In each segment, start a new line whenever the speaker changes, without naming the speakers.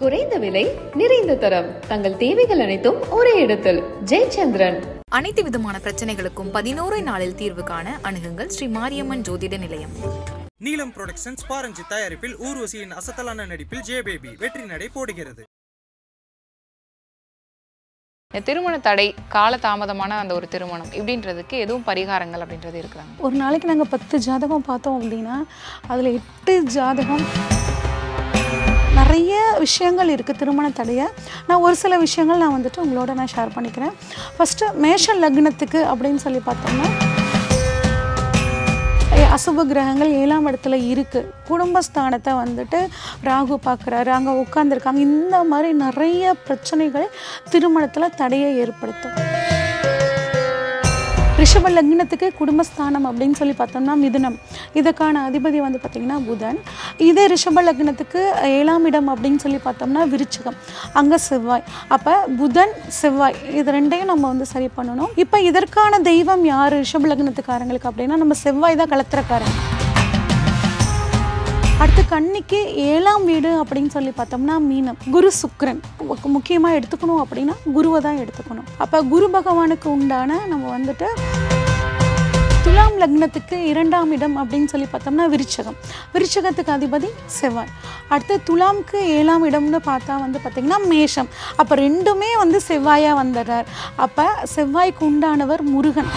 குறைந்த விலை நிறைந்த தரம் தங்கள் தேவைகள் அனைத்தும் ஒரே இடத்தில் ஜெயச்சந்திரன்
அனைத்து விதமான பிரச்சனைகளுக்கும் பதினோரு நாளில் தீர்வு காண அணுகுங்கள் ஸ்ரீ மாரியம்மன் ஜோதிட நிலையம்
நீலம் புரொடக்ஷன்ஸ் பாரஞ்சி தயாரிப்பில் ஊர்வசியின் அசத்தலான நடிப்பில் ஜே பேபி வெற்றி நடை போடுகிறது
இந்த திருமண தடை கால தாமதமான அந்த ஒரு திருமணம் இப்படின்றதுக்கு எதுவும் பரிகாரங்கள் அப்படின்றது இருக்கிறாங்க
ஒரு நாளைக்கு நாங்கள் பத்து ஜாதகம் பார்த்தோம் அப்படின்னா அதில் எட்டு ஜாதகம் நிறைய விஷயங்கள் இருக்குது திருமண தடைய நான் ஒரு சில விஷயங்கள் நான் வந்துட்டு உங்களோட நான் ஷேர் பண்ணிக்கிறேன் ஃபஸ்ட்டு மேஷ லக்னத்துக்கு அப்படின்னு சொல்லி பார்த்தோம்னா ஏ, அசுப கிரகங்கள் ஏழாம் இடத்துல இருக்குது குடும்பஸ்தானத்தை வந்துட்டு ராகு பார்க்குறாரு அங்கே உட்காந்துருக்காங்க இந்த மாதிரி நிறைய பிரச்சனைகள் திருமணத்தில் தடையை ஏற்படுத்தும் ரிஷப லக்னத்துக்கு குடும்பஸ்தானம் அப்படின்னு சொல்லி பார்த்தோம்னா மிதுனம் இதுக்கான அதிபதி வந்து பார்த்திங்கன்னா புதன் இதே ரிஷப லக்னத்துக்கு ஏழாம் இடம் அப்படின்னு சொல்லி பார்த்தோம்னா விருச்சிகம் அங்கே செவ்வாய் அப்போ புதன் செவ்வாய் இது ரெண்டையும் நம்ம வந்து சரி பண்ணணும் இப்போ இதற்கான தெய்வம் யார் ரிஷப லக்னத்துக்காரங்களுக்கு அப்படின்னா நம்ம செவ்வாய் தான் கலத்திரக்காரங்க அடுத்து கன்னிக்கு ஏழாம் வீடு அப்படின்னு சொல்லி பார்த்தோம்னா மீனம் குரு சுக்கிரன் முக்கியமாக எடுத்துக்கணும் அப்படின்னா குருவை தான் எடுத்துக்கணும் அப்போ குரு பகவானுக்கு உண்டான நம்ம வந்துட்டு துலாம் லக்னத்துக்கு இரண்டாம் இடம் அப்படின்னு சொல்லி பார்த்தோம்னா விருச்சகம் விருச்சகத்துக்கு அதிபதி செவ்வாய் அடுத்து துலாம்க்கு ஏழாம் இடம்னு பார்த்தா வந்து பார்த்திங்கன்னா மேஷம் அப்போ ரெண்டுமே வந்து செவ்வாயாக வந்துடுறார் அப்போ செவ்வாய்க்கு உண்டானவர் முருகன்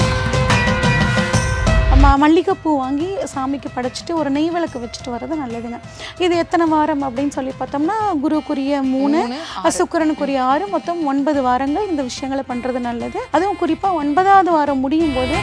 ம மல்லிகைப்பூ வாங்கி சாமிக்கு படைச்சிட்டு ஒரு நெய் விளக்கு வச்சுட்டு வர்றது நல்லதுங்க இது எத்தனை வாரம் அப்படின்னு சொல்லி பார்த்தோம்னா குருக்குரிய மூணு சுக்கிரனுக்குரிய ஆறு மொத்தம் ஒன்பது வாரங்கள் இந்த விஷயங்களை பண்ணுறது நல்லது அதுவும் குறிப்பாக ஒன்பதாவது வாரம் முடியும் போது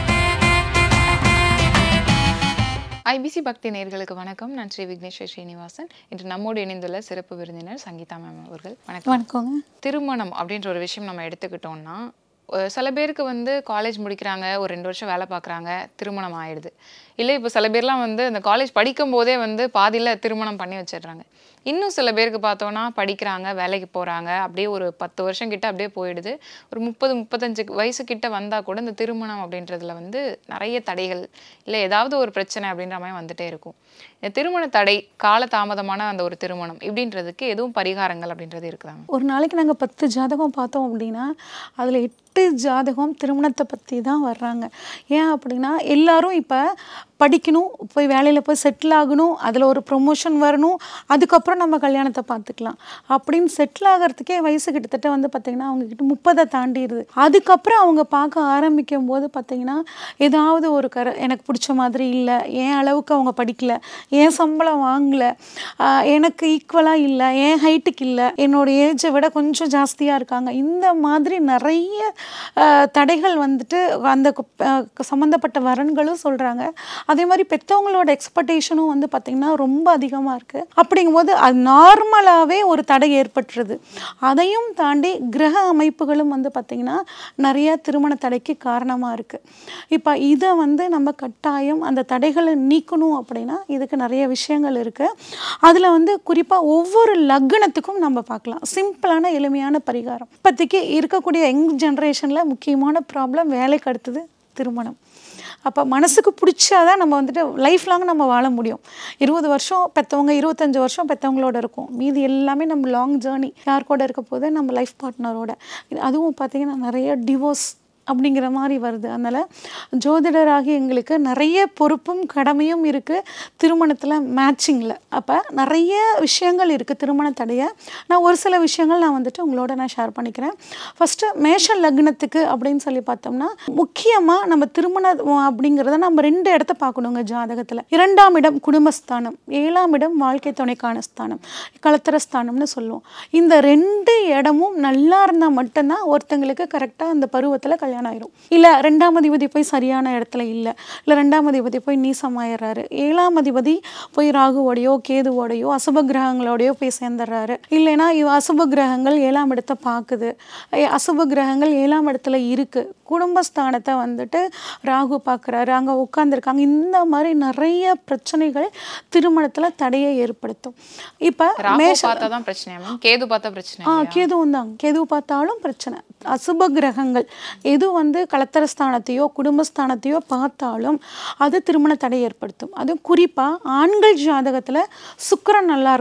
ஐபிசி பக்தி நேயர்களுக்கு வணக்கம் நான் ஸ்ரீ விக்னேஸ்வர் ஸ்ரீனிவாசன் இன்று நம்மோடு இணைந்துள்ள சிறப்பு விருந்தினர் சங்கீதா மேம் அவர்கள் வணக்கம்
வணக்கங்க
திருமணம் அப்படின்ற ஒரு விஷயம் நம்ம எடுத்துக்கிட்டோம்னா அஹ் சில பேருக்கு வந்து காலேஜ் முடிக்கிறாங்க ஒரு ரெண்டு வருஷம் வேலை பார்க்குறாங்க திருமணம் ஆயிடுது இல்லை இப்போ சில பேர்லாம் வந்து இந்த காலேஜ் படிக்கும் போதே வந்து பாதியில் திருமணம் பண்ணி வச்சிடுறாங்க இன்னும் சில பேருக்கு பார்த்தோன்னா படிக்கிறாங்க வேலைக்கு போகிறாங்க அப்படியே ஒரு பத்து வருஷம் கிட்ட அப்படியே போயிடுது ஒரு முப்பது முப்பத்தஞ்சு வயசு கிட்ட வந்தால் கூட இந்த திருமணம் அப்படின்றதுல வந்து நிறைய தடைகள் இல்லை ஏதாவது ஒரு பிரச்சனை அப்படின்ற மாதிரி வந்துட்டே இருக்கும் இந்த திருமண தடை கால தாமதமான அந்த ஒரு திருமணம் இப்படின்றதுக்கு எதுவும் பரிகாரங்கள் அப்படின்றது இருக்குதாங்க
ஒரு நாளைக்கு நாங்கள் பத்து ஜாதகம் பார்த்தோம் அப்படின்னா அதில் எட்டு ஜாதகம் திருமணத்தை பற்றி தான் வர்றாங்க ஏன் அப்படின்னா எல்லாரும் இப்போ படிக்கணும் போய் வேலையில் போய் செட்டில் ஆகணும் அதில் ஒரு ப்ரொமோஷன் வரணும் அதுக்கப்புறம் நம்ம கல்யாணத்தை பார்த்துக்கலாம் அப்படின்னு செட்டில் ஆகிறதுக்கே வயசு கிட்டத்தட்ட வந்து பார்த்திங்கன்னா அவங்கக்கிட்ட முப்பதை தாண்டிடுது அதுக்கப்புறம் அவங்க பார்க்க ஆரம்பிக்கும் போது பார்த்திங்கன்னா ஏதாவது ஒரு கர எனக்கு பிடிச்ச மாதிரி இல்லை என் அளவுக்கு அவங்க படிக்கல என் சம்பளம் வாங்கலை எனக்கு ஈக்குவலாக இல்லை என் ஹைட்டுக்கு இல்லை என்னோட ஏஜை விட கொஞ்சம் ஜாஸ்தியாக இருக்காங்க இந்த மாதிரி நிறைய ஆஹ், தடைகள் வந்துட்டு அந்த கு- ஆஹ், சம்மந்தப்பட்ட வரன்களும் சொல்கிறாங்க அதே மாதிரி பெற்றவங்களோட எக்ஸ்பெக்டேஷனும் வந்து பார்த்திங்கன்னா ரொம்ப அதிகமாக இருக்குது அப்படிங்கும்போது அது நார்மலாகவே ஒரு தடை ஏற்பட்டுருது அதையும் தாண்டி கிரக அமைப்புகளும் வந்து பார்த்திங்கன்னா நிறைய திருமண தடைக்கு காரணமாக இருக்குது இப்போ இதை வந்து நம்ம கட்டாயம் அந்த தடைகளை நீக்கணும் அப்படின்னா இதுக்கு நிறைய விஷயங்கள் இருக்குது அதில் வந்து குறிப்பாக ஒவ்வொரு லக்னத்துக்கும் நம்ம பார்க்கலாம் சிம்பிளான எளிமையான பரிகாரம் இப்போதைக்கு இருக்கக்கூடிய யங் ஜென்ரேஷனில் முக்கியமான ப்ராப்ளம் வேலைக்கு அடுத்தது திருமணம் அப்போ மனசுக்கு பிடிச்சாதான் நம்ம வந்துட்டு லைஃப் லாங் நம்ம வாழ முடியும் இருபது வருஷம் பெற்றவங்க இருபத்தஞ்சு வருஷம் பெற்றவங்களோட இருக்கும் மீதி எல்லாமே நம்ம லாங் ஜேர்னி யார் கூட இருக்க போது நம்ம லைஃப் பார்ட்னரோட அதுவும் பார்த்திங்கன்னா நிறைய டிவோர்ஸ் அப்படிங்கிற மாதிரி வருது அதனால் ஜோதிடராகி எங்களுக்கு நிறைய பொறுப்பும் கடமையும் இருக்குது திருமணத்தில் மேட்சிங்கில் அப்போ நிறைய விஷயங்கள் இருக்குது திருமண தடைய நான் ஒரு சில விஷயங்கள் நான் வந்துட்டு உங்களோட நான் ஷேர் பண்ணிக்கிறேன் ஃபஸ்ட்டு மேஷ லக்னத்துக்கு அப்படின்னு சொல்லி பார்த்தோம்னா முக்கியமாக நம்ம திருமணம் அப்படிங்கிறத நம்ம ரெண்டு இடத்த பார்க்கணுங்க ஜாதகத்தில் இரண்டாம் இடம் குடும்பஸ்தானம் ஏழாம் இடம் வாழ்க்கை துணைக்கான ஸ்தானம் கலத்திர ஸ்தானம்னு சொல்லுவோம் இந்த ரெண்டு இடமும் நல்லா இருந்தால் மட்டும்தான் ஒருத்தங்களுக்கு கரெக்டாக அந்த பருவத்தில் கல்யாணம் ஆயிரும் இல்லை ரெண்டாம் அதிபதி போய் சரியான இடத்துல இல்லை இல்லை ரெண்டாம் அதிபதி போய் நீசமாயிடுறாரு ஏழாம் அதிபதி போய் ராகுவோடையோ கேதுவோடையோ அசுப கிரகங்களோடையோ போய் சேர்ந்துடுறாரு இல்லைன்னா இவ அசுப கிரகங்கள் ஏழாம் இடத்தை பார்க்குது ஏ, அசுப கிரகங்கள் ஏழாம் இடத்துல இருக்குது குடும்பஸ்தானத்தை வந்துட்டு ராகு பார்க்குறாரு அங்கே உட்காந்துருக்காங்க இந்த மாதிரி நிறைய பிரச்சனைகள் திருமணத்தில் தடையை ஏற்படுத்தும் இப்போ
ராகு
மேஷ
பார்த்தா தான் பிரச்சனையா மேம் கேது பார்த்தா பிரச்சனை
ஆ கேதுவும் தான் கேது பார்த்தாலும் பிரச்சனை அசுப கிரகங்கள் எது வந்து கலத்தரஸ்தானத்தையோ குடும்பஸ்தானத்தையோ பார்த்தாலும் அது திருமண தடை ஏற்படுத்தும் அதுவும் குறிப்பாக ஆண்கள் ஜாதகத்தில் சுக்கிரன் நல்லா இருக்கணும்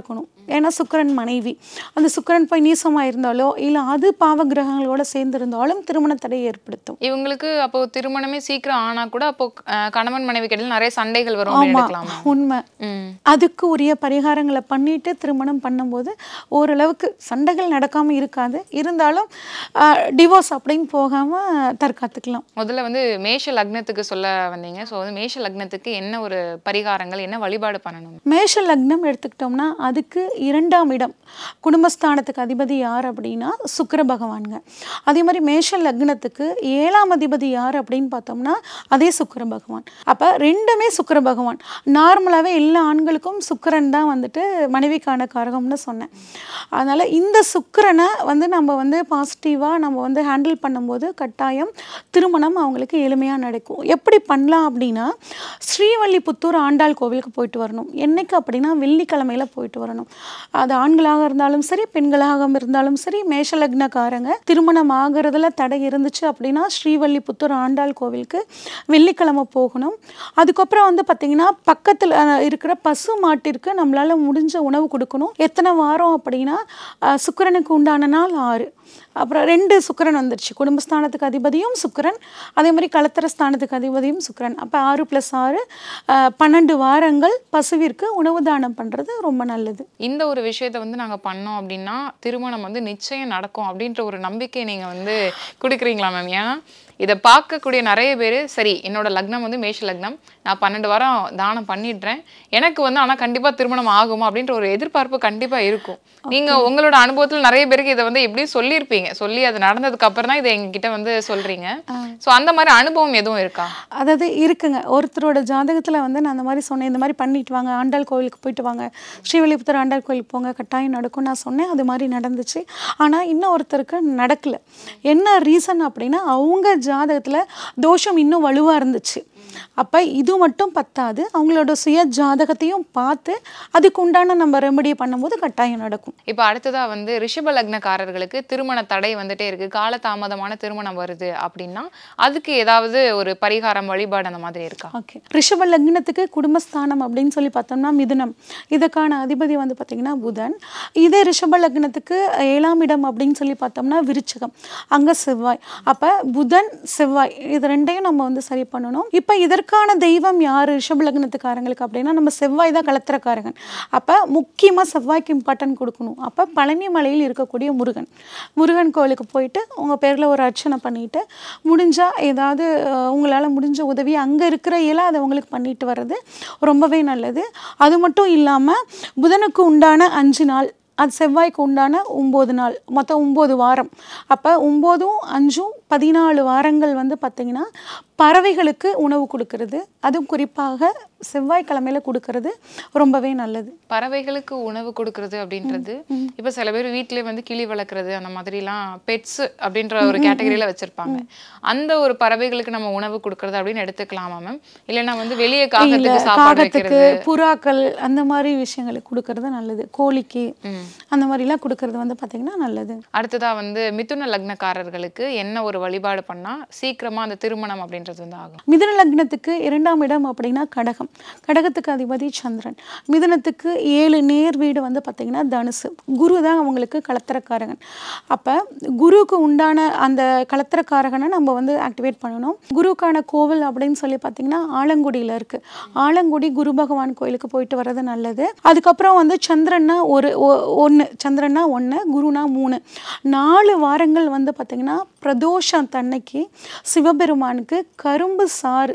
ஏன்னா சுக்கிரன் மனைவி அந்த சுக்கிரன் போய் நீசமாக இருந்தாலோ இல்லை அது பாவ கிரகங்களோட சேர்ந்து இருந்தாலும் திருமண தடை ஏற்படுத்தும்
இவங்களுக்கு அப்போ திருமணமே சீக்கிரம் ஆனா கூட அப்போ அஹ், கணவன் மனைவி கிடையில் நிறைய சண்டைகள் வரும் அப்படின்னு
ஆமா
எடுக்கலாமா
உண்மை
ம்
அதுக்கு உரிய பரிகாரங்களை பண்ணிட்டு திருமணம் பண்ணும்போது ஓரளவுக்கு சண்டைகள் நடக்காம இருக்காது இருந்தாலும் டிவோர்ஸ் அப்படின்னு போகாம தற்காத்துக்கலாம்
முதல்ல வந்து மேஷ லக்னத்துக்கு சொல்ல வந்தீங்க ஸோ வந்து மேஷ லக்னத்துக்கு என்ன ஒரு பரிகாரங்கள் என்ன வழிபாடு பண்ணணும்
மேஷ லக்னம் எடுத்துக்கிட்டோம்னா அதுக்கு இரண்டாம் இடம் குடும்பஸ்தானத்துக்கு அதிபதி யார் அப்படின்னா சுக்கிர பகவானுங்க அதே மாதிரி மேஷ லக்னத்துக்கு ஏழாம் அதிபதி யார் அப்படின்னு பார்த்தோம்னா அதே சுக்கிர பகவான் அப்போ ரெண்டுமே சுக்கிர பகவான் நார்மலாகவே எல்லா ஆண்களுக்கும் சுக்கிரன் தான் வந்துட்டு மனைவிக்கான காரகம்னு சொன்னேன் அதனால் இந்த சுக்கிரனை வந்து நம்ம வந்து பாசிட்டிவாக நம்ம வந்து ஹேண்டில் பண்ணும்போது கட்டாயம் திருமணம் அவங்களுக்கு எளிமையாக நடக்கும் எப்படி பண்ணலாம் அப்படின்னா ஸ்ரீவல்லிபுத்தூர் ஆண்டாள் கோவிலுக்கு போயிட்டு வரணும் என்னைக்கு அப்படின்னா வெள்ளிக்கிழமையில போயிட்டு வரணும் அது ஆண்களாக இருந்தாலும் சரி பெண்களாக இருந்தாலும் சரி மேஷலக்னக்காரங்க திருமணம் ஆகிறதுல தடை இருந்துச்சு அப்படின்னா ஸ்ரீவல்லிபுத்தூர் ஆண்டாள் கோவிலுக்கு வெள்ளிக்கிழமை போகணும் அதுக்கப்புறம் வந்து பார்த்திங்கன்னா பக்கத்தில் இருக்கிற பசு மாட்டிற்கு நம்மளால முடிஞ்ச உணவு கொடுக்கணும் எத்தனை வாரம் அப்படின்னா அஹ், சுக்கிரனுக்கு உண்டான நாள் ஆறு அப்புறம் ரெண்டு சுக்கிரன் வந்துருச்சு குடும்பஸ்தானத்துக்கு அதிபதியும் சுக்கிரன் அதே மாதிரி கலத்தர ஸ்தானத்துக்கு அதிபதியும் சுக்கிரன் அப்போ ஆறு ப்ளஸ் ஆறு அஹ், பன்னெண்டு வாரங்கள் பசுவிற்கு உணவு தானம் பண்ணுறது ரொம்ப நல்லது
இந்த ஒரு விஷயத்த வந்து நாங்க பண்ணோம் அப்படின்னா திருமணம் வந்து நிச்சயம் நடக்கும் அப்படின்ற ஒரு நம்பிக்கை நீங்க வந்து கொடுக்குறீங்களா மேம் ஏன்னா இதை பார்க்கக்கூடிய நிறைய பேர் சரி என்னோட லக்னம் வந்து மேஷ லக்னம் நான் பன்னெண்டு வாரம் தானம் பண்ணிடுறேன் எனக்கு வந்து ஆனால் கண்டிப்பாக திருமணம் ஆகுமா அப்படின்ற ஒரு எதிர்பார்ப்பு கண்டிப்பாக இருக்கும் நீங்கள் உங்களோட அனுபவத்தில் நிறைய பேருக்கு இதை வந்து எப்படியும் சொல்லியிருப்பீங்க சொல்லி அது நடந்ததுக்கு அப்புறம் தான் இதை எங்ககிட்ட வந்து சொல்கிறீங்க ஸோ அந்த மாதிரி அனுபவம் எதுவும் இருக்கா
அதாவது இருக்குங்க ஒருத்தரோட ஜாதகத்தில் வந்து நான் அந்த மாதிரி சொன்னேன் இந்த மாதிரி பண்ணிட்டு வாங்க ஆண்டாள் கோவிலுக்கு போயிட்டு வாங்க ஸ்ரீவல்லிபுத்தூர் ஆண்டாள் கோயிலுக்கு போங்க கட்டாயம் நடக்கும் நான் சொன்னேன் அது மாதிரி நடந்துச்சு ஆனால் இன்னும் ஒருத்தருக்கு நடக்கல என்ன ரீசன் அப்படின்னா அவங்க ஜாதகத்தில் தோஷம் இன்னும் வலுவாக இருந்துச்சு அப்போ இது மட்டும் பத்தாது அவங்களோட சுய ஜாதகத்தையும் பார்த்து அதுக்கு உண்டான நம்ம ரெமெடி பண்ணும்போது கட்டாயம் நடக்கும்
இப்போ அடுத்ததா வந்து ரிஷப லக்னக்காரர்களுக்கு திருமண தடை வந்துட்டே இருக்கு காலதாமதமான திருமணம் வருது அப்படின்னா அதுக்கு ஏதாவது ஒரு பரிகாரம் வழிபாடு அந்த மாதிரி இருக்கா
ஓகே ரிஷப லக்னத்துக்கு குடும்பஸ்தானம் அப்படின்னு சொல்லி பார்த்தோம்னா மிதுனம் இதுக்கான அதிபதி வந்து பார்த்திங்கன்னா புதன் இதே ரிஷப லக்னத்துக்கு ஏழாம் இடம் அப்படின்னு சொல்லி பார்த்தோம்னா விருச்சகம் அங்கே செவ்வாய் அப்போ புதன் செவ்வாய் இது ரெண்டையும் நம்ம வந்து சரி பண்ணணும் இப்போ இதற்கான தெய்வம் யார் ரிஷப லக்னத்துக்காரங்களுக்கு அப்படின்னா நம்ம செவ்வாய் தான் கலத்திரக்காரகன் அப்போ முக்கியமாக செவ்வாய்க்கு இம்பார்ட்டன்ட் கொடுக்கணும் அப்போ பழனி மலையில் இருக்கக்கூடிய முருகன் முருகன் கோயிலுக்கு போயிட்டு உங்கள் பேரில் ஒரு அர்ச்சனை பண்ணிட்டு முடிஞ்சால் ஏதாவது உங்களால் முடிஞ்ச உதவி அங்கே இருக்கிற இயலை அதை உங்களுக்கு பண்ணிட்டு வர்றது ரொம்பவே நல்லது அது மட்டும் இல்லாமல் புதனுக்கு உண்டான அஞ்சு நாள் அது செவ்வாய்க்கு உண்டான ஒம்பது நாள் மொத்தம் ஒம்பது வாரம் அப்போ ஒம்போதும் அஞ்சும் பதினாலு வாரங்கள் வந்து பார்த்திங்கன்னா பறவைகளுக்கு உணவு கொடுக்கறது அதுவும் குறிப்பாக செவ்வாய்க்கிழமையில கொடுக்கறது ரொம்பவே நல்லது
பறவைகளுக்கு உணவு கொடுக்கறது அப்படின்றது இப்போ சில பேர் வீட்டிலே வந்து கிளி வளர்க்குறது அந்த மாதிரிலாம் பெட்ஸ் அப்படின்ற ஒரு கேட்டகரியில வச்சிருப்பாங்க அந்த ஒரு பறவைகளுக்கு நம்ம உணவு கொடுக்கறது அப்படின்னு எடுத்துக்கலாமா மேம் இல்லைன்னா வந்து வெளியே
இல்ல
காகத்துக்கு சாப்பாடு
காகத்துக்கு
வைக்கிறது
புறாக்கள் அந்த மாதிரி விஷயங்களுக்கு கொடுக்கறது நல்லது கோழிக்கு அந்த மாதிரிலாம் கொடுக்கறது வந்து பார்த்திங்கன்னா நல்லது
அடுத்ததா வந்து மிதுன லக்னக்காரர்களுக்கு என்ன ஒரு வழிபாடு பண்ணா சீக்கிரமா அந்த திருமணம் அப்படின்றது வந்து ஆகும்
மிதுன லக்னத்துக்கு இரண்டாம் இடம் அப்படின்னா கடகம் கடகத்துக்கு அதிபதி சந்திரன் மிதுனத்துக்கு ஏழு நேர் வீடு வந்து பார்த்திங்கன்னா தனுசு குரு தான் அவங்களுக்கு கலத்திரக்காரகன் அப்போ குருவுக்கு உண்டான அந்த கலத்திரக்காரகனை நம்ம வந்து ஆக்டிவேட் பண்ணணும் குருவுக்கான கோவில் அப்படின்னு சொல்லி பார்த்திங்கன்னா ஆலங்குடியில் இருக்குது ஆலங்குடி குரு பகவான் கோயிலுக்கு போயிட்டு வர்றது நல்லது அதுக்கப்புறம் வந்து சந்திரன்னா ஒரு ஒன்று சந்திரன்னா ஒன்று குருனா மூணு நாலு வாரங்கள் வந்து பார்த்திங்கன்னா பிரதோஷம் தன்னைக்கு சிவபெருமானுக்கு கரும்பு சாறு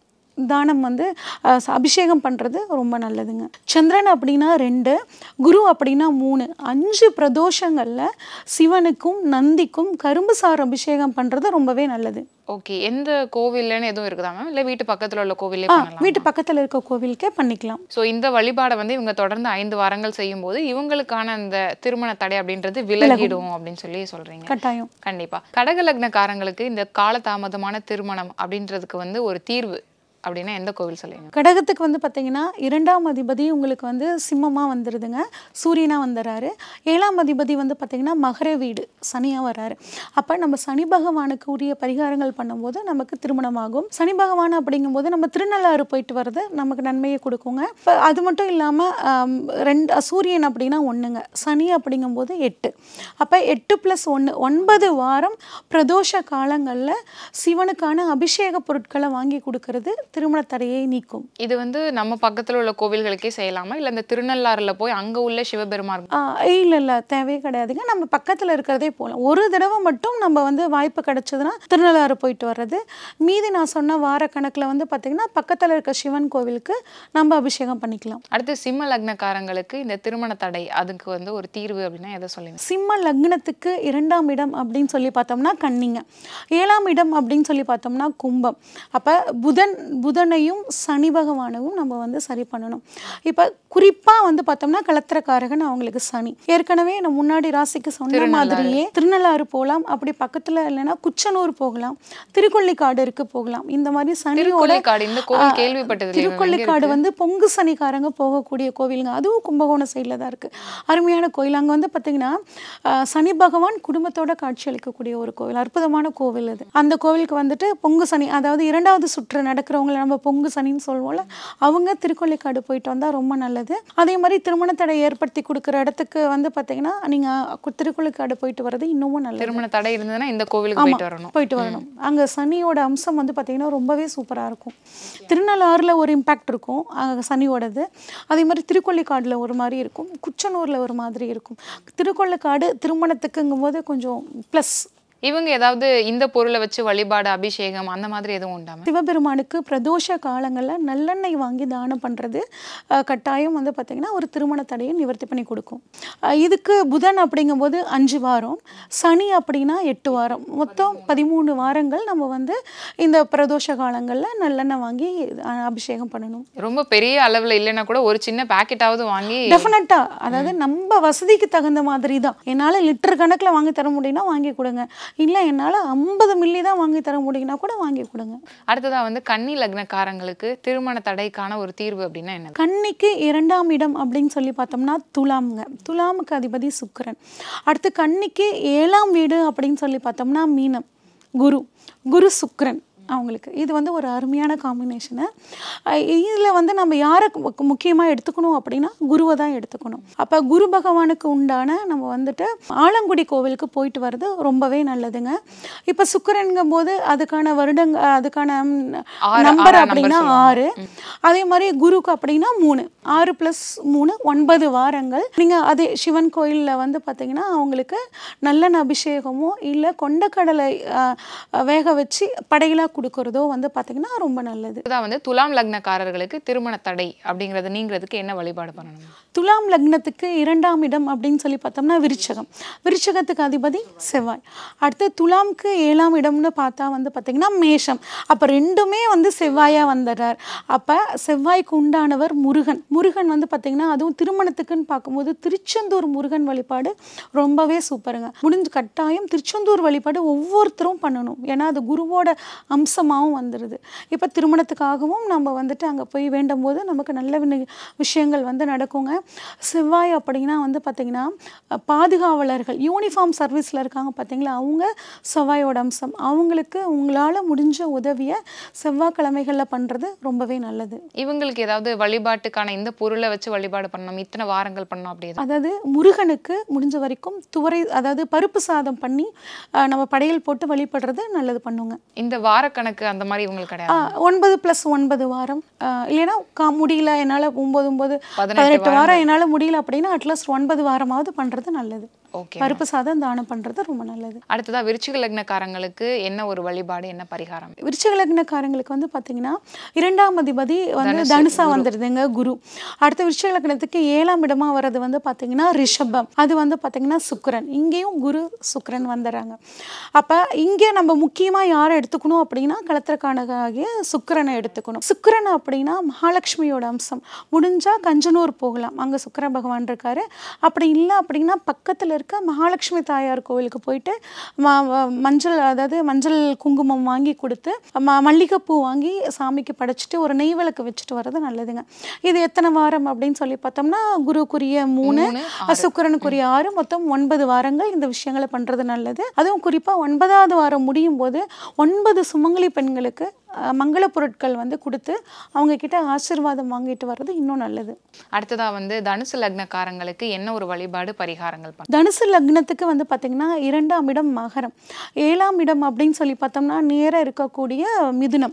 தானம் வந்து அஹ், ச- அபிஷேகம் பண்ணுறது ரொம்ப நல்லதுங்க சந்திரன் அப்படின்னா ரெண்டு குரு அப்படின்னா மூணு அஞ்சு பிரதோஷங்களில் சிவனுக்கும் நந்திக்கும் கரும்பு சாறு அபிஷேகம் பண்ணுறது ரொம்பவே நல்லது
ஓகே எந்த கோவில்லன்னு எதுவும் இருக்குதா மேம் இல்லை வீட்டு பக்கத்துல உள்ள கோவிலே
ஆ
பண்ணலாம்
வீட்டு பக்கத்தில் இருக்க கோவிலுக்கே பண்ணிக்கலாம்
ஸோ இந்த வழிபாடை வந்து இவங்க தொடர்ந்து ஐந்து வாரங்கள் செய்யும்போது இவங்களுக்கான அந்த திருமண தடை அப்படின்றது விலகிடும் அப்படின்னு சொல்லி சொல்றீங்க
கட்டாயம்
கண்டிப்பா கடக லக்னக்காரங்களுக்கு இந்த காலதாமதமான திருமணம் அப்படின்றதுக்கு வந்து ஒரு தீர்வு அப்படின்னா எந்த கோவில் சொல்லுவீங்க
கடகத்துக்கு வந்து பார்த்தீங்கன்னா இரண்டாம் அதிபதி உங்களுக்கு வந்து சிம்மமாக வந்துடுதுங்க சூரியனாக வந்துடுறாரு ஏழாம் அதிபதி வந்து பார்த்தீங்கன்னா மகர வீடு சனியாக வர்றாரு அப்போ நம்ம சனி பகவானுக்கு உரிய பரிகாரங்கள் பண்ணும்போது நமக்கு திருமணமாகும் சனி பகவான் அப்படிங்கும்போது நம்ம திருநள்ளாறு போயிட்டு வர்றது நமக்கு நன்மையை கொடுக்குங்க இப்போ அது மட்டும் இல்லாமல் ரெண்டு சூரியன் அப்படின்னா ஒன்றுங்க சனி அப்படிங்கும்போது எட்டு அப்போ எட்டு ப்ளஸ் ஒன்று ஒன்பது வாரம் பிரதோஷ காலங்களில் சிவனுக்கான அபிஷேக பொருட்களை வாங்கி கொடுக்கறது திருமண தடையை நீக்கும்
இது வந்து நம்ம பக்கத்துல உள்ள கோவில்களுக்கே செய்யலாமா இல்ல இந்த திருநள்ளாறுல போய் அங்க உள்ள சிவபெருமான்
இல்லை இல்லை தேவையே கிடையாதுங்க நம்ம பக்கத்தில் இருக்கிறதே போகலாம் ஒரு தடவை மட்டும் நம்ம வந்து வாய்ப்பு கிடைச்சதுன்னா திருநள்ளாறு போயிட்டு வர்றது மீதி நான் சொன்ன வாரக்கணக்கில் வந்து பார்த்திங்கன்னா பக்கத்தில் இருக்க சிவன் கோவிலுக்கு நம்ம அபிஷேகம் பண்ணிக்கலாம்
அடுத்து சிம்ம லக்னக்காரங்களுக்கு இந்த திருமண தடை அதுக்கு வந்து ஒரு தீர்வு அப்படின்னா எதை சொல்லுவீங்க
சிம்ம லக்னத்துக்கு இரண்டாம் இடம் அப்படின்னு சொல்லி பார்த்தோம்னா கன்னிங்க ஏழாம் இடம் அப்படின்னு சொல்லி பார்த்தோம்னா கும்பம் அப்போ புதன் புதனையும் சனி பகவானையும் நம்ம வந்து சரி பண்ணணும் இப்போ குறிப்பாக வந்து பார்த்தோம்னா கலத்திரக்காரகன் அவங்களுக்கு சனி ஏற்கனவே நம்ம முன்னாடி ராசிக்கு சொன்ன மாதிரியே திருநள்ளாறு போகலாம் அப்படி பக்கத்தில் இல்லைன்னா குச்சனூர் போகலாம் திருக்கொள்ளிக்காடு இருக்கு போகலாம் இந்த மாதிரி சனியோட
திருக்கொள்ளிக்காடு இந்த கோவில்
ஆ,
கேள்விப்பட்டது இல்லையே, எங்க
திருக்கொள்ளிக்காடு வந்து பொங்கு சனிக்காரங்க போகக்கூடிய கோவிலுங்க அதுவும் கும்பகோணம் சைடில் தான் இருக்குது அருமையான கோயில் அங்கே வந்து பார்த்தீங்கன்னா ஆ, சனி பகவான் குடும்பத்தோட காட்சி அளிக்கக்கூடிய ஒரு கோவில் அற்புதமான கோவில் அது அந்த கோவிலுக்கு வந்துட்டு பொங்கு சனி அதாவது இரண்டாவது சுற்று நடக்கிறவங்கள நம்ம பொங்கு சனின்னு சொல்லுவோம்ல அவங்க திருக்கொள்ளிக்காடு போயிட்டு வந்தால் ரொம்ப நல்லது அதே மாதிரி திருமண தடை ஏற்படுத்தி கொடுக்குற இடத்துக்கு வந்து பார்த்தீங்கன்னா நீங்கள் திருக்கொள்ளிக்காடு போயிட்டு வர்றது இன்னமும் நல்லது
திருமண தடை இருந்ததுன்னா இந்த கோவிலுக்கு
ஆமா,
போயிட்டு வரணும்
போயிட்டு வரணும் அங்கே சனியோட அம்சம் வந்து பார்த்தீங்கன்னா ரொம்பவே சூப்பராக இருக்கும் திருநள்ளாறில் ஒரு இம்பேக்ட் இருக்கும் அங்கே சனியோடது அதே மாதிரி திருக்கொள்ளிக்காடில் ஒரு மாதிரி இருக்கும் குச்சனூரில் ஒரு மாதிரி இருக்கும் திருக்கொள்ளிக்காடு திருமணத்துக்குங்கும் போது கொஞ்சம் ப்ளஸ்
இவங்க ஏதாவது இந்த பொருளை வச்சு வழிபாடு அபிஷேகம் அந்த மாதிரி எதுவும் உண்டாம
சிவபெருமானுக்கு பிரதோஷ காலங்களில் நல்லெண்ணெய் வாங்கி தானம் பண்ணுறது கட்டாயம் வந்து பார்த்திங்கன்னா ஒரு திருமண தடையை நிவர்த்தி பண்ணி கொடுக்கும் அஹ் இதுக்கு புதன் அப்படிங்கும்போது அஞ்சு வாரம் சனி அப்படின்னா எட்டு வாரம் மொத்தம் பதிமூணு வாரங்கள் நம்ம வந்து இந்த பிரதோஷ காலங்களில் நல்லெண்ணெய் வாங்கி அஹ், அபிஷேகம் பண்ணணும்
ரொம்ப பெரிய அளவுல இல்லைன்னா கூட ஒரு சின்ன பாக்கெட்டாவது வாங்கி
டெஃபினட்டா அதாவது நம்ம வசதிக்கு தகுந்த மாதிரி தான் என்னால் லிட்டர் கணக்கில் வாங்கி தர முடியும்னா வாங்கி கொடுங்க இல்லை என்னால் ஐம்பது மில்லி தான் வாங்கி தர முடியும்னா கூட வாங்கி கொடுங்க
அடுத்ததா வந்து கன்னி லக்னக்காரங்களுக்கு திருமண தடைக்கான ஒரு தீர்வு அப்படின்னா என்ன
கன்னிக்கு இரண்டாம் இடம் அப்படின்னு சொல்லி பார்த்தோம்னா துலாம்ங்க துலாமுக்கு அதிபதி சுக்கிரன் அடுத்து கன்னிக்கு ஏழாம் வீடு அப்படின்னு சொல்லி பார்த்தோம்னா மீனம் குரு குரு சுக்கிரன் அவங்களுக்கு இது வந்து ஒரு அருமையான காம்பினேஷனு இதில் வந்து நம்ம யாரை முக்கியமாக எடுத்துக்கணும் அப்படின்னா குருவை தான் எடுத்துக்கணும் அப்போ குரு பகவானுக்கு உண்டான நம்ம வந்துட்டு ஆலங்குடி கோவிலுக்கு போயிட்டு வர்றது ரொம்பவே நல்லதுங்க இப்போ சுக்கிரன்கும் போது அதுக்கான வருடங்க அதுக்கான
ஆறு-
நம்பர்
ஆறாம்
அப்படின்னா
number
ஆறு அதே மாதிரி குருக்கு அப்படின்னா மூணு ஆறு ப்ளஸ் மூணு ஒன்பது வாரங்கள் நீங்கள் அதே சிவன் கோயிலில் வந்து பார்த்தீங்கன்னா அவங்களுக்கு நல்லெண்ணெய் அபிஷேகமோ இல்லை கொண்டக்கடலை ஆஹ், வேக வச்சு படையலாக கொடுக்கறதோ வந்து பார்த்தீங்கன்னா ரொம்ப நல்லது
அடுத்ததா வந்து துலாம் லக்னக்காரர்களுக்கு திருமண தடை அப்படிங்கறது நீங்கிறதுக்கு என்ன வழிபாடு பண்ணணும்
துலாம் லக்னத்துக்கு இரண்டாம் இடம் அப்படின்னு சொல்லி பார்த்தோம்னா விருச்சகம் விருச்சகத்துக்கு அதிபதி செவ்வாய் அடுத்து துலாம்க்கு ஏழாம் இடம்னு பார்த்தா வந்து பார்த்தீங்கன்னா மேஷம் அப்போ ரெண்டுமே வந்து செவ்வாயாக வந்துடுறார் அப்போ செவ்வாய்க்கு உண்டானவர் முருகன் முருகன் வந்து பார்த்தீங்கன்னா அதுவும் திருமணத்துக்குன்னு பார்க்கும்போது திருச்செந்தூர் முருகன் வழிபாடு ரொம்பவே சூப்பருங்க முடிஞ்சு கட்டாயம் திருச்செந்தூர் வழிபாடு ஒவ்வொருத்தரும் பண்ணணும் ஏன்னா அது குருவோட அம்சமாகவும் வந்துடுது இப்போ திருமணத்துக்காகவும் நம்ம வந்துட்டு அங்கே போய் வேண்டும் போது நமக்கு நல்ல வினி- விஷயங்கள் வந்து நடக்குங்க செவ்வாய் அப்படின்னா வந்து பார்த்திங்கன்னா அஹ், பாதுகாவலர்கள் யூனிஃபார்ம் சர்வீஸில் இருக்காங்க பார்த்தீங்களா அவங்க செவ்வாயோட அம்சம் அவங்களுக்கு உங்களால் முடிஞ்ச உதவியை செவ்வாய்க்கிழமைகளில் பண்ணுறது ரொம்பவே நல்லது
இவங்களுக்கு ஏதாவது வழிபாட்டுக்கான இந்த பொருளை வச்சு வழிபாடு பண்ணணும் இத்தனை வாரங்கள் பண்ணணும் அப்படி எதுவும்
அதாவது முருகனுக்கு முடிஞ்ச வரைக்கும் துவரை அதாவது பருப்பு சாதம் பண்ணி அஹ், நம்ம படையல் போட்டு வழிபடுறது நல்லது பண்ணுங்க
இந்த வாரக்கணக்கு அந்த மாதிரி இவங்களுக்கு
ஆ,
கிடையாது
ஒன்பது ப்ளஸ் ஒன்பது வாரம் ஆ, இல்லைன்னா கா முடியல என்னால் ஒம்பது ஒம்பது
பதினெட்டு
பதினெட்டு வாரம் என்னால் முடியல அப்படின்னா அட்லீஸ்ட் ஒன்பது வாரமாவது பண்ணுறது நல்லது
ஓகே
பருப்பு சாதம் தானம் பண்ணுறது ரொம்ப நல்லது
அடுத்ததா விருச்சிக லக்னக்காரங்களுக்கு என்ன ஒரு வழிபாடு என்ன பரிகாரம்
விருச்சிக லக்னக்காரங்களுக்கு வந்து பார்த்தீங்கன்னா இரண்டாம் அதிபதி வந்து தனுசா வந்துடுதுங்க குரு அடுத்த விருச்சிக லக்னத்துக்கு ஏழாம் இடமா வர்றது வந்து பார்த்தீங்கன்னா ரிஷபம் அது வந்து பார்த்தீங்கன்னா சுக்கிரன் இங்கேயும் குரு சுக்கிரன் வந்துடுறாங்க அப்போ இங்கே நம்ம முக்கியமாக யாரை எடுத்துக்கணும் அப்படின்னா களத்திரக்கானகாகிய சுக்கிரனை எடுத்துக்கணும் சுக்கிரன் அப்படின்னா மகாலட்சுமியோட அம்சம் முடிஞ்சால் கஞ்சனூர் போகலாம் அங்கே சுக்கிர பகவான் இருக்காரு அப்படி இல்லை அப்படின்னா பக்கத்தில் இருக்க இருக்க மகாலட்சுமி தாயார் கோவிலுக்கு போயிட்டு ம- ம- மஞ்சள் அதாவது மஞ்சள் குங்குமம் வாங்கி கொடுத்து ம மல்லிகைப்பூ வாங்கி சாமிக்கு படைச்சிட்டு ஒரு நெய் விளக்கு வச்சுட்டு வர்றது நல்லதுங்க இது எத்தனை வாரம் அப்படின்னு சொல்லி பார்த்தோம்னா குருக்குரிய மூணு சுக்கிரனுக்குரிய ஆறு மொத்தம் ஒன்பது வாரங்கள் இந்த விஷயங்களை பண்ணுறது நல்லது அதுவும் குறிப்பாக ஒன்பதாவது வாரம் முடியும் போது ஒன்பது சுமங்கலி பெண்களுக்கு அஹ், மங்கள பொருட்கள் வந்து கொடுத்து அவங்க கிட்ட ஆசீர்வாதம் வாங்கிட்டு வர்றது இன்னும் நல்லது
அடுத்ததா வந்து தனுசு லக்னக்காரங்களுக்கு என்ன ஒரு வழிபாடு பரிகாரங்கள் பண்ண
தனுசு லக்னத்துக்கு வந்து பார்த்திங்கன்னா இரண்டாம் இடம் மகரம் ஏழாம் இடம் அப்படின்னு சொல்லி பார்த்தோம்னா நேராக இருக்கக்கூடிய மிதுனம்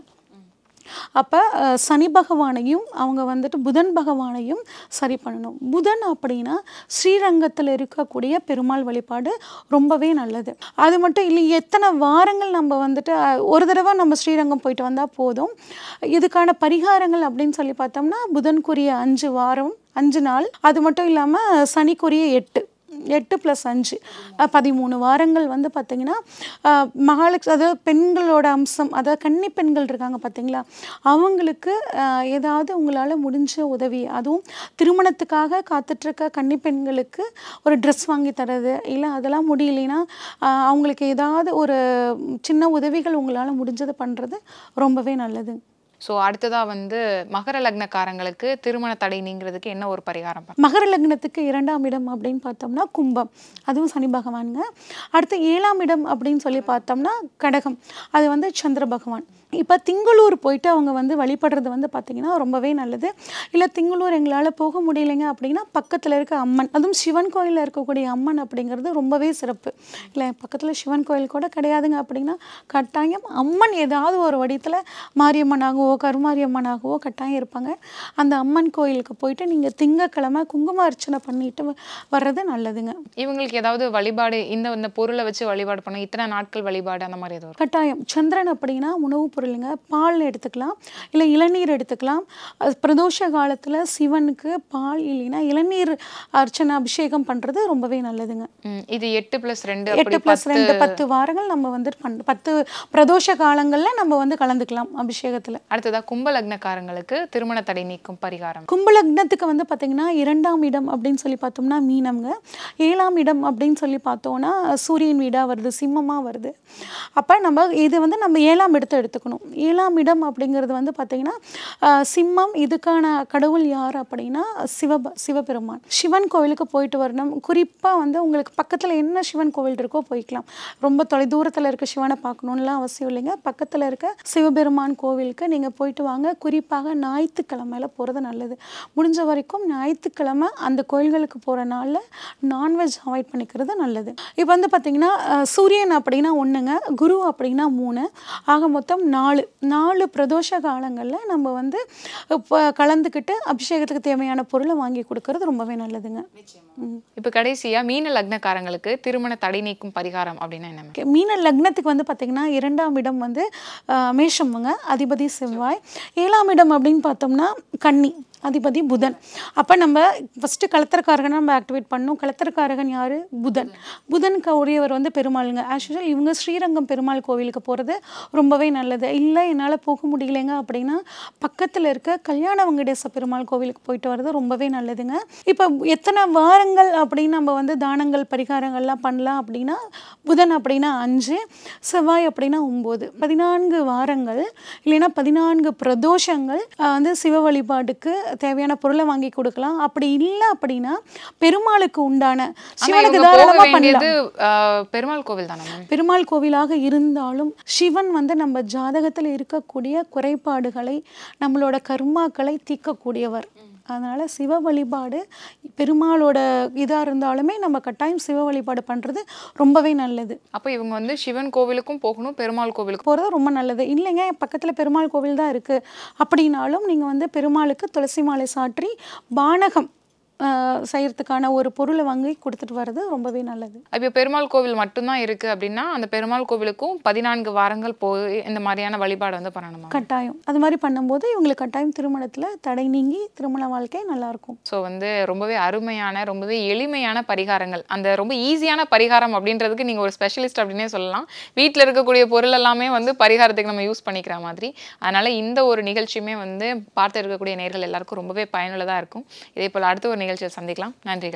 அப்போ சனி பகவானையும் அவங்க வந்துட்டு புதன் பகவானையும் சரி பண்ணணும் புதன் அப்படின்னா ஸ்ரீரங்கத்தில் இருக்கக்கூடிய பெருமாள் வழிபாடு ரொம்பவே நல்லது அது மட்டும் இல்லை எத்தனை வாரங்கள் நம்ம வந்துட்டு அஹ், ஒரு தடவை நம்ம ஸ்ரீரங்கம் போயிட்டு வந்தால் போதும் இதுக்கான பரிகாரங்கள் அப்படின்னு சொல்லி பார்த்தோம்னா புதன்குரிய அஞ்சு வாரம் அஞ்சு நாள் அது மட்டும் இல்லாமல் சனிக்குரிய எட்டு எட்டு ப்ளஸ் அஞ்சு அஹ், பதிமூணு வாரங்கள் வந்து பார்த்திங்கன்னா அஹ், மகாலட்சுமி அதாவது பெண்களோட அம்சம் அதாவது கன்னி பெண்கள் இருக்காங்க பார்த்தீங்களா அவங்களுக்கு அஹ், ஏதாவது உங்களால் முடிஞ்ச உதவி அதுவும் திருமணத்துக்காக காத்துட்ருக்க கன்னி பெண்களுக்கு ஒரு ட்ரெஸ் வாங்கி தரது இல்லை அதெல்லாம் முடியலைன்னா அஹ், அவங்களுக்கு ஏதாவது ஒரு சின்ன உதவிகள் உங்களால் முடிஞ்சது பண்ணுறது ரொம்பவே நல்லது
ஸோ அடுத்ததா வந்து மகர லக்னக்காரங்களுக்கு திருமண தடை நீங்கிறதுக்கு என்ன ஒரு பரிகாரம் பண்ண
மகர லக்னத்துக்கு இரண்டாம் இடம் அப்படின்னு பார்த்தோம்னா கும்பம் அதுவும் சனி பகவானுங்க அடுத்து ஏழாம் இடம் அப்படின்னு சொல்லி பார்த்தோம்னா கடகம் அது வந்து சந்திர பகவான் இப்போ திங்களூர் போயிட்டு அவங்க வந்து வழிபடுறது வந்து பார்த்திங்கன்னா ரொம்பவே நல்லது இல்லை திங்களூர் எங்களால் போக முடியலைங்க அப்படின்னா பக்கத்தில் இருக்க அம்மன் அதுவும் சிவன் கோயிலில் இருக்கக்கூடிய அம்மன் அப்படிங்கிறது ரொம்பவே சிறப்பு இல்லை பக்கத்தில் சிவன் கோயில் கூட கிடையாதுங்க அப்படின்னா கட்டாயம் அம்மன் ஏதாவது ஒரு வடிவத்தில் மாரியம்மனாகவோ கருமாரியம்மனாகவோ கட்டாயம் இருப்பாங்க அந்த அம்மன் கோயிலுக்கு போயிட்டு நீங்கள் திங்கக்கிழமை குங்கும அர்ச்சனை பண்ணிட்டு வ- வர்றது நல்லதுங்க
இவங்களுக்கு ஏதாவது வழிபாடு இந்த இந்த பொருளை வச்சு வழிபாடு பண்ண இத்தனை நாட்கள் வழிபாடு அந்த மாதிரி ஏதோ
கட்டாயம் சந்திரன் அப்படின்னா உணவுப் பொருளுங்க பால் எடுத்துக்கலாம் இல்லை இளநீர் எடுத்துக்கலாம் அது பிரதோஷ காலத்தில் சிவனுக்கு பால் இல்லைன்னா இளநீர் அர்ச்சனை அபிஷேகம் பண்ணுறது ரொம்பவே நல்லதுங்க
ம், இது எட்டு பிளஸ் ரெண்டு
எட்டு
அப்படி
ப்ளஸ்
பத்து
ரெண்டு பத்து வாரங்கள் நம்ம வந்து பண் பத்து பிரதோஷ காலங்களில் நம்ம வந்து கலந்துக்கலாம் அபிஷேகத்தில்
அடுத்ததா கும்ப லக்னக்காரங்களுக்கு திருமண தடை நீக்கும் பரிகாரம்
கும்பலக்னத்துக்கு வந்து பார்த்திங்கன்னா இரண்டாம் இடம் அப்படின்னு சொல்லி பார்த்தோம்னா மீனம்ங்க ஏழாம் இடம் அப்படின்னு சொல்லி பார்த்தோம்னா சூரியன் வீடாக வருது சிம்மமாக வருது அப்போ நம்ம இது வந்து நம்ம ஏழாம் இடத்தை எடுத்துக்கணும் ஏழாம் இடம் அப்படிங்கிறது வந்து பார்த்திங்கன்னா ஆஹ், சிம்மம் இதுக்கான கடவுள் யார் அப்படின்னா சிவப சிவபெருமான் சிவன் கோவிலுக்கு போயிட்டு வரணும் குறிப்பாக வந்து உங்களுக்கு பக்கத்தில் என்ன சிவன் கோவில் இருக்கோ போய்க்கலாம் ரொம்ப தொலைதூரத்தில் இருக்க சிவனை பார்க்கணுன்னுலாம் அவசியம் இல்லைங்க பக்கத்தில் இருக்க சிவபெருமான் கோவிலுக்கு நீங்கள் போயிட்டு வாங்க குறிப்பாக ஞாயிற்றுக்கிழமையில போகிறது நல்லது முடிஞ்ச வரைக்கும் ஞாயிற்றுக்கிழமை அந்த கோயில்களுக்கு போகிற நாளில் நான்வெஜ் அவாய்ட் பண்ணிக்கிறது நல்லது இப்போ வந்து பார்த்திங்கன்னா அஹ், சூரியன் அப்படின்னா ஒன்றுங்க குரு அப்படின்னா மூணு ஆக மொத்தம் நாலு நாலு பிரதோஷ காலங்களில் நம்ம வந்து இப்போ கலந்துக்கிட்டு அபிஷேகத்துக்கு தேவையான பொருளை வாங்கி கொடுக்கறது ரொம்பவே நல்லதுங்க ம்.
இப்போ கடைசியா மீன லக்னக்காரங்களுக்கு திருமண தடை நீக்கும் பரிகாரம் அப்படின்னா என்ன ma'am?
Okay, மீன லக்னத்துக்கு வந்து பார்த்திங்கன்னா இரண்டாம் இடம் வந்து ஆஹ், மேஷம்ங்க அதிபதி செவ்வாய் ஏழாம் இடம் அப்படின்னு பார்த்தோம்னா கன்னி அதிபதி புதன் அப்போ நம்ம ஃபஸ்ட்டு கலத்திரக்காரகனை நம்ம ஆக்டிவேட் பண்ணணும் கலத்திரக்காரகன் யார் புதன் புதனுக்கு உரியவர் வந்து பெருமாளுங்க ஆஸ் யூஷுவல் இவங்க ஸ்ரீரங்கம் பெருமாள் கோவிலுக்கு போகிறது ரொம்பவே நல்லது இல்லை என்னால் போக முடியலைங்க அப்படின்னா பக்கத்தில் இருக்க கல்யாண வெங்கடேச பெருமாள் கோவிலுக்கு போயிட்டு வர்றது ரொம்பவே நல்லதுங்க இப்போ எத்தனை வாரங்கள் அப்படின்னு நம்ம வந்து தானங்கள் பரிகாரங்கள்லாம் பண்ணலாம் அப்படின்னா புதன் அப்படின்னா அஞ்சு செவ்வாய் அப்படின்னா ஒம்பது பதினான்கு வாரங்கள் இல்லைன்னா பதினான்கு பிரதோஷங்கள் ஆஹ், வந்து சிவ வழிபாட்டுக்கு தேவையான பொருளை வாங்கி கொடுக்கலாம் அப்படி இல்லை அப்படின்னா பெருமாளுக்கு உண்டான
ஆனா
சிவனுக்கு
இவங்க போக
தாராளமாக
வேண்டியது
பண்ணலாம்
ஆஹ், பெருமாள் கோவில் தானே மேம்
பெருமாள் கோவிலாக இருந்தாலும் சிவன் வந்து நம்ம ஜாதகத்தில் இருக்கக்கூடிய குறைபாடுகளை நம்மளோட கர்மாக்களை தீர்க்கக்கூடியவர் அதனால் சிவ வழிபாடு பெருமாளோட இதாக இருந்தாலுமே நம்ம கட்டாயம் சிவ வழிபாடு பண்ணுறது ரொம்பவே நல்லது
அப்போ இவங்க வந்து சிவன் கோவிலுக்கும் போகணும் பெருமாள் கோவிலுக்கும்
போகிறது ரொம்ப நல்லது இல்லைங்க பக்கத்தில் பெருமாள் கோவில் தான் இருக்குது அப்படின்னாலும் நீங்கள் வந்து பெருமாளுக்கு துளசி மாலை சாற்றி பானகம் ஆஹ், செய்யறதுக்கான ஒரு பொருளை வாங்கி கொடுத்துட்டு வர்றது ரொம்பவே நல்லது
இப்போ பெருமாள் கோவில் மட்டும்தான் இருக்கு அப்படின்னா அந்த பெருமாள் கோவிலுக்கும் பதினான்கு வாரங்கள் போய் இந்த மாதிரியான வழிபாடு வந்து பண்ணணுமா
கட்டாயம் அது மாதிரி பண்ணும்போது இவங்களுக்கு கட்டாயம் திருமணத்தில் தடை நீங்கி திருமண வாழ்க்கை நல்லாயிருக்கும்
ஸோ வந்து ரொம்பவே அருமையான ரொம்பவே எளிமையான பரிகாரங்கள் அந்த ரொம்ப ஈஸியான பரிகாரம் அப்படின்றதுக்கு நீங்கள் ஒரு ஸ்பெஷலிஸ்ட் அப்படின்னே சொல்லலாம் வீட்டில் இருக்கக்கூடிய பொருள் எல்லாமே வந்து பரிகாரத்துக்கு நம்ம யூஸ் பண்ணிக்கிற மாதிரி அதனால இந்த ஒரு நிகழ்ச்சியுமே வந்து பார்த்து இருக்கக்கூடிய நேர்கள் எல்லாருக்கும் ரொம்பவே பயனுள்ளதாக இருக்கும் இதே போல் அடுத்த ஒரு நிகழ்ச்சியில் சந்திக்கலாம் நன்றிகள் மேம்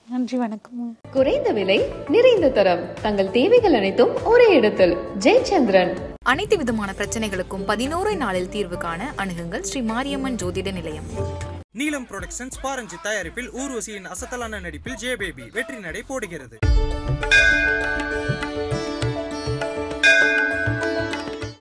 நன்றி வணக்கம்
குறைந்த விலை நிறைந்த தரம் தங்கள் தேவைகள் அனைத்தும் ஒரே இடத்தில் ஜெயச்சந்திரன்
அனைத்து விதமான பிரச்சனைகளுக்கும் பதினோரு நாளில் தீர்வு காண அணுகுங்கள் ஸ்ரீ மாரியம்மன் ஜோதிட நிலையம்
நீலம் புரொடக்ஷன்ஸ் பாரஞ்சித் தயாரிப்பில் ஊர்வசியின் அசத்தலான நடிப்பில் ஜே பேபி வெற்றி நடை போடுகிறது